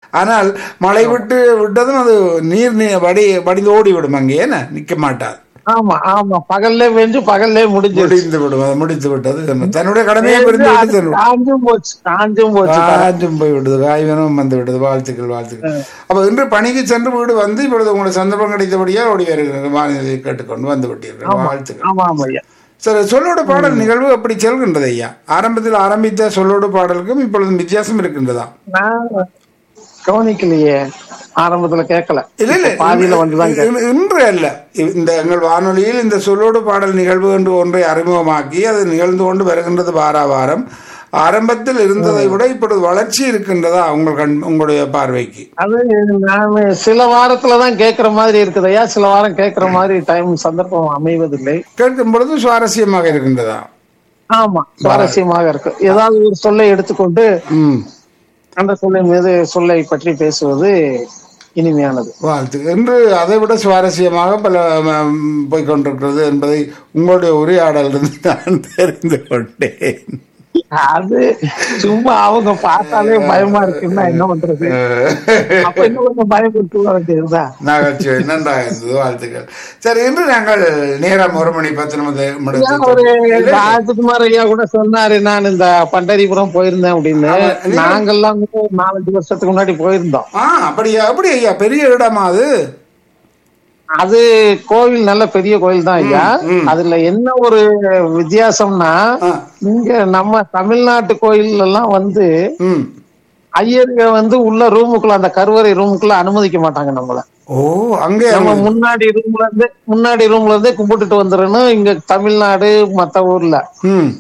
ஆனால் மழை விட்டு விட்டதும் அது நீர் நீ வடி வடிந்து ஓடி விடும் அங்கே என்ன நிக்க மாட்டாது ஆமா ஆமா பகல்லே பெஞ்சு பகல்லே முடிஞ்சிருச்சு முடிந்து விடும் அது முடித்து விட்டது தன்னுடைய கடமையை புரிந்து விட்டு அது தன்னுடைய காஞ்சும் போச்சு காஞ்சும் போச்சு காஞ்சும் போய் விடுது காய்வனும் வந்து விடுது வாழ்த்துக்கள் வாழ்த்துக்கள் அப்ப இன்று பணிக்கு சென்று வீடு வந்து இப்பொழுது உங்களுக்கு சந்தர்ப்பம் கிடைத்தபடியா ஓடி வருகிறது வானிலை கேட்டுக்கொண்டு வந்து விட்டீர்கள் வாழ்த்துக்கள் ஆமா ஆமா ஐயா சரி சொல்லோடு பாடல் நிகழ்வு அப்படி செல்கின்றது ஐயா ஆரம்பத்தில் ஆரம்பித்த சொல்லோடு பாடலுக்கும் இப்பொழுது வித்தியாசம் இருக்கின்றதா நான் கவனிக்கலையே ஆரம்பத்துல கேட்கல இல்ல இல்ல பாதியில வந்துதான் கேட்டேன். இன்று- இன்று அல்ல இந்த எங்கள் வானொலியில் இந்த சொல்லோடு பாடல் நிகழ்வு என்று ஒன்றை அறிமுகமாக்கி அது நிகழ்ந்து கொண்டு வருகின்றது வார வாரம் ஆரம்பத்தில் இருந்ததை விட இப்பொழுது வளர்ச்சி இருக்கின்றதா உங்கள் கண் உங்களுடைய பார்வைக்கு அது நான் சில வாரத்துலதான் கேட்கிற மாதிரி இருக்குதையா சில வாரம் கேட்கிற மாதிரி டைம் சந்தர்ப்பம் அமைவதில்லை கேட்கும் பொழுது சுவாரஸ்யமாக இருக்கின்றதா ஆமா சுவாரஸ்யமாக இருக்கு ஏதாவது ஒரு சொல்லை எடுத்துக்கொண்டு ம் அந்த சொல்லின் மீது சொல்லை பற்றி பேசுவது இனிமையானது வாழ்த்து என்று அதை விட சுவாரஸ்யமாக பல ம், போய்க்கொண்டிருக்கிறது என்பதை உங்களுடைய உரையாடலிருந்து நான் தெரிந்து கொண்டேன் அது சும்மா அவங்க பார்த்தாலே பயமா இருக்குன்னா என்ன பண்றது அப்ப இன்னும் கொஞ்சம் பயப்படுத்த வேண்டியதுதான் நகைச்சுவை நன்றாக இருந்தது வாழ்த்துக்கள் சரி இன்று நாங்கள் நேரம் ஒரு மணி பத்து நிமிடம் ஏன் ஒரு ராஜகுமார் ஐயா கூட சொன்னாரு நான் இந்த பண்டரிபுரம் போயிருந்தேன் அப்படின்னு நாங்கெல்லாம் கூட ஒரு நாலஞ்சு வருஷத்துக்கு முன்னாடி போயிருந்தோம் ஆ அப்படியா அப்படி ஐயா பெரிய இடமா அது அது கோவில் நல்ல பெரிய கோயில் தான் ஐயா அதுல என்ன ஒரு வித்தியாசம்னா ஆ, இங்க நம்ம தமிழ்நாட்டு கோயில் எல்லாம் வந்து ம் ஐயருங்க வந்து உள்ள ரூமுக்குள்ள அந்த கருவறை ரூமுக்குள்ள அனுமதிக்க மாட்டாங்க நம்மள ஓ அங்கே நம்ம முன்னாடி ரூம்ல இருந்து முன்னாடி ரூம்ல இருந்தே கும்பிட்டுட்டு வந்துடணும் இங்க தமிழ்நாடு மத்த ஊர்ல ம்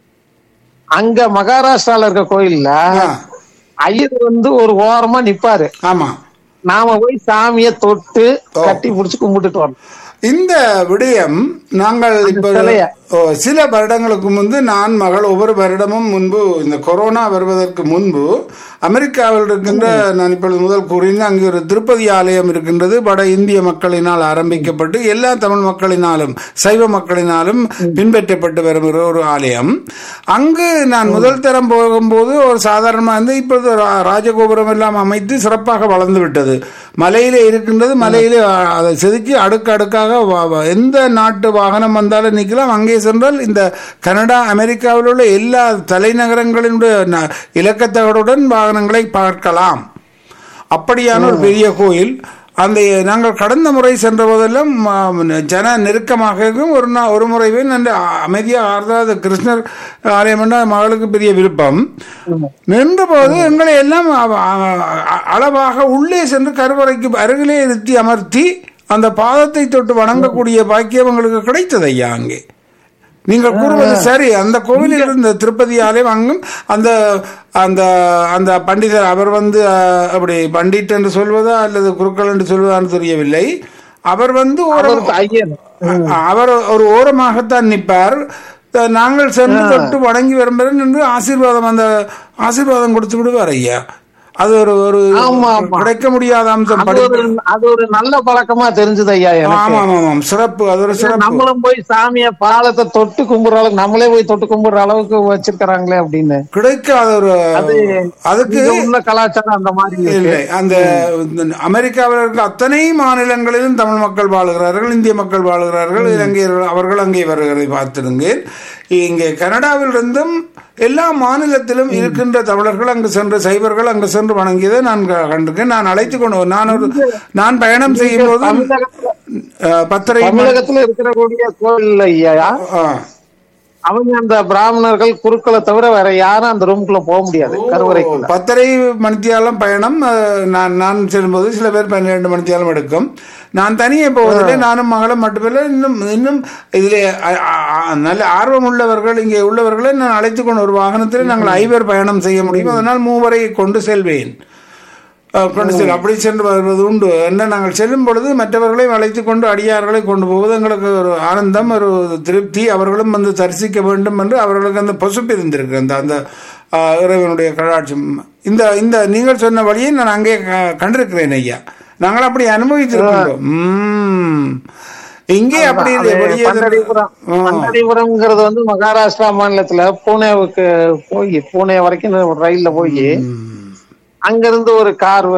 அங்க மகாராஷ்டிரால இருக்க கோயில்ல ஆ, ஐயர் வந்து ஒரு ஓரமா நிப்பாரு ஆமா நாம போய் சாமிய தொட்டு கட்டி புடிச்சு கும்பிட்டுட்டு வரணும் இந்த விடயம் நாங்கள் இப்போ சிலைய. ஓ, சில வருடங்களுக்கு முன்பு நான் மகள் ஒவ்வொரு வருடமும் முன்பு இந்த கொரோனா வருவதற்கு முன்பு அமெரிக்காவில் இருக்கின்ற நான் இப்பொழுது முதல் கூறினேன் அங்கே ஒரு திருப்பதி ஆலயம் இருக்கின்றது வட இந்திய மக்களினால் ஆரம்பிக்கப்பட்டு எல்லா தமிழ் மக்களினாலும் சைவ மக்களினாலும் பின்பற்றப்பட்டு வருகிற ஒரு ஆலயம் அங்கு நான் முதல் தரம் போகும்போது ஒரு சாதாரணமாக இருந்து இப்பொழுது ரா- ராஜகோபுரம் எல்லாம் அமைத்து சிறப்பாக வளர்ந்து விட்டது மலையிலே இருக்கின்றது மலையிலே ஆ, அதை செதுக்கி அடுக்கு அடுக்காக வா- வா- எந்த நாட்டு வாகனம் வந்தாலும் நிற்கலாம் அங்கே சென்றால் இந்த கனடா அமெரிக்காவில் உள்ள எல்லா தலைநகரங்களினுடைய ந- இலக்கத்தகடுடன் வாகனங்களை பார்க்கலாம் அப்படியான ஒரு பெரிய கோயில் அந்த நாங்கள் கடந்த முறை சென்ற போதெல்லாம் ஆ, ஜன நெருக்கமாக இருக்கும் ஒரு நா ஒரு முறை போய் நல்ல அமைதியாக ஆறுதலாக கிருஷ்ணர் ஆலயம் என்றால் மகளுக்கு பெரிய விருப்பம் நின்ற போது எங்களை எல்லாம் அ- அ- அளவாக உள்ளே சென்று கருவறைக்கு அருகிலே நிறுத்தி அமர்த்தி அந்த பாதத்தை தொட்டு வணங்கக்கூடிய பாக்கியம் எங்களுக்கு கிடைத்தது ஐயா அங்கே நீங்கள் கூறுவது சரி அந்த கோவிலில் இருந்த திருப்பதி ஆலயம் அங்கும் அந்த அந்த அந்த பண்டிதர் அவர் வந்து அஹ், அப்படி பண்டிட் என்று சொல்வதா அல்லது குருக்கள் என்று சொல்வதான்னு தெரியவில்லை அவர் வந்து ஒரு அவருக்கு ஐயர் அவர் ஒரு ஓரமாகத்தான் நிற்பார் த- நாங்கள் சென்று தொட்டு வணங்கி வரும்போது நின்று ஆசீர்வாதம் அந்த ஆசீர்வாதம் கொடுத்து விடுவார் ஐயா அது ஒரு ஒரு ஆமா, ஆமா. கிடைக்க முடியாத அம்சம் அது ஒரு அது ஒரு நல்ல பழக்கமா தெரிஞ்சது ஐயா எனக்கு ஆமா ஆமா ஆமாம் சிறப்பு அது ஒரு சிறப்பு நம்மளும் போய் சாமிய பாலத்தை தொட்டு கும்பிடுற அளவுக்கு நம்மளே போய் தொட்டு கும்பிடுற அளவுக்கு வச்சிருக்கிறாங்களே அப்படின்னு கிடைக்காத ஒரு அதுக்கு இங்க உள்ள கலாச்சாரம் அந்த மாதிரி இருக்கு. இல்லை அந்த இந்த அமெரிக்காவில் இருக்க அத்தனை மாநிலங்களிலும் தமிழ் மக்கள் வாழுகிறார்கள் இந்திய மக்கள் வாழுகிறார்கள் இலங்கையர்கள் அவர்கள் அங்கே வருகிறதை பார்த்திருந்தேன் இங்கே கனடாவில் இருந்தும் எல்லா மாநிலத்திலும் இருக்கின்ற தமிழர்கள் அங்கு சென்று சைவர்கள் அங்கு சென்று வணங்கியதை நான் க- கண்டிருக்கேன் நான் அழைத்து கொண்டு நான் ஒரு நான் பயணம் செய்யும் போது தமிழகத்துல அஹ், பத்தரை தமிழகத்துல இருக்கிற கூடிய கோயில் ஐயா ஆ. அவங்க அந்த பிராமணர்கள் குருக்களை தவிர வேற யாரும் அந்த ரூமுக்குள்ள போக முடியாது கருவறைக்குள்ள பத்தரை மணித்தியாலம் பயணம் அஹ், நான் நான் செல்லும்போது சில பேர் பன்னிரெண்டு மணித்தியாலம் எடுக்கும் நான் தனியே போவதில்லை நானும் மகளும் மட்டுமில்லை இன்னும் இன்னும் இதிலே அ- அ- அ- நல்ல ஆர்வம் உள்ளவர்கள் இங்கே உள்ளவர்களை நான் அழைத்து கொண்டு ஒரு வாகனத்தில் நாங்கள் ஐவர் பயணம் செய்ய முடியும் அதனால் மூவரை கொண்டு செல்வேன் அஹ், கொண்டு செல் அப்படி சென்று வருவது உண்டு என்ன நாங்கள் செல்லும் பொழுது மற்றவர்களையும் அழைத்து கொண்டு அடியார்களை கொண்டு போவது எங்களுக்கு ஒரு ஆனந்தம் ஒரு திருப்தி அவர்களும் வந்து தரிசிக்க வேண்டும் என்று அவர்களுக்கு அந்த பொசுப்பு இருந்திருக்கு அந்த அந்த அஹ், இறைவனுடைய கடாட்சம் இந்த இந்த நீங்கள் சொன்ன வழியை நான் அங்கே க- கண்டிருக்கிறேன் ஐயா நாங்கள் அப்படி அனுபவித்திருக்கின்றோம் உம். இங்கே அப்படி இல்லை வெளியே பண்டரிபுரம் ஆ. பண்டரிபுரம்ங்கிறது வந்து மகாராஷ்டிரா மாநிலத்துல பூனேவுக்கு போய் பூனே வரைக்கும் ஒரு ரயில்ல போய் அங்கிருந்து ஒரு கார்